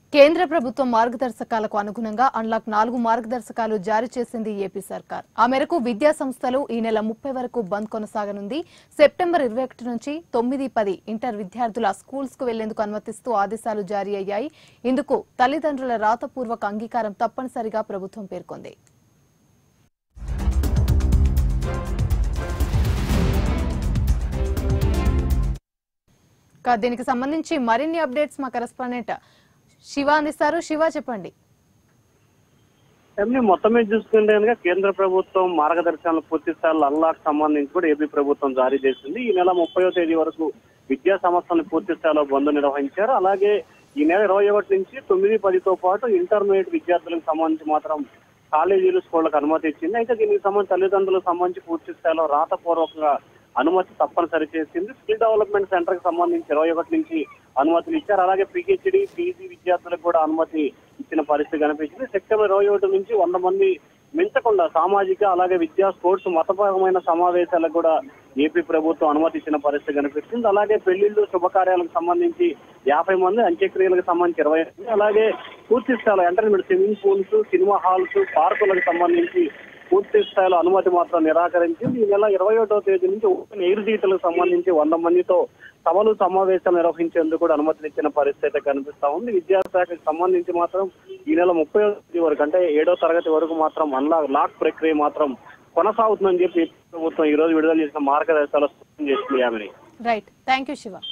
కేంద్ర ప్రభుత్వం మార్గదర్శకాలకు అనుగుణంగా అన్లాక్ నాలుగు మార్గదర్శకాలు జారీ చేసింది ఏపీ సర్కార్ ఆ మేరకు విద్యా సంస్థలు ఈ నెల ముప్పై వరకు బంద్ కొనసాగనుంది సెప్టెంబర్ ఇరవై ఒకటి నుంచి తొమ్మిది పది ఇంటర్ విద్యార్థుల స్కూల్స్ కు వెళ్లేందుకు అనుమతిస్తూ ఆదేశాలు జారీ అయ్యాయి ఇందుకు తల్లిదండ్రుల రాతపూర్వక అంగీకారం తప్పనిసరిగా ప్రభుత్వం పేర్కొంది ఇక దీనికి సంబంధించి మరిన్ని అప్డేట్స్ మా కరెస్పాండెంట్ శివ అందిస్తారు శివ చెప్పండి ఏమని మొత్తం మీద చూసుకుంటే కనుక కేంద్ర ప్రభుత్వం మార్గదర్శకాలను పూర్తి స్థాయిలో అల్లాక్ సంబంధించి కూడా ఏపీ ప్రభుత్వం జారీ చేసింది ఈ నెల ముప్పయో తేదీ వరకు విద్యా సంస్థలను పూర్తి స్థాయిలో బంద్ నిర్వహించారు అలాగే ఈ నెల ఇరవై ఒకటి నుంచి తొమ్మిది పదితో పాటు ఇంటర్మీడియట్ విద్యార్థులకు సంబంధించి మాత్రం కాలేజీలు స్కూళ్లకు అనుమతి ఇచ్చింది అయితే దీనికి సంబంధించి తల్లిదండ్రులకు సంబంధించి పూర్తి స్థాయిలో రాతపూర్వకంగా అనుమతి తప్పనిసరి చేసింది స్కిల్ డెవలప్మెంట్ సెంటర్ కి సంబంధించి ఇరవై ఒకటి నుంచి అనుమతులు ఇచ్చారు అలాగే పిహెచ్డి పీజీ విద్యార్థులకు కూడా అనుమతి ఇచ్చిన పరిస్థితి కనిపించింది సెప్టెంబర్ ఇరవై ఒకటి నుంచి వంద మంది మించకుండా సామాజిక అలాగే విద్యా స్పోర్ట్స్ మతపరమైన సమావేశాలకు కూడా ఏపీ ప్రభుత్వం అనుమతి ఇచ్చిన పరిస్థితి కనిపిస్తుంది అలాగే పెళ్లిళ్ళు శుభకార్యాలకు సంబంధించి యాభై మంది అంత్యక్రియలకు సంబంధించి ఇరవై మంది అలాగే పూర్తి స్థాయిలో entertainment swimming pools cinema halls పార్కులకు సంబంధించి పూర్తి స్థాయిలో అనుమతి మాత్రం నిరాకరించింది ఈ నెల ఇరవై ఒకటో తేదీ నుంచి ఓపెన్ ఎయిర్ సీట్లకు సంబంధించి వంద మందితో సభలు సమావేశాలు నిర్వహించేందుకు కూడా అనుమతిని ఇచ్చిన పరిస్థితి కనిపిస్తా ఉంది విద్యాశాఖకు సంబంధించి మాత్రం ఈ నెల ముప్పై తేదీ వరకు అంటే ఏడో తరగతి వరకు మాత్రం అన్లాక్ లాక్ ప్రక్రియ మాత్రం కొనసాగుతుందని చెప్పి ప్రభుత్వం ఈ రోజు విడుదల చేసిన మార్గదర్శకాలు స్పష్టం చేసింది ఆమెని రైట్ థ్యాంక్ యూ శివ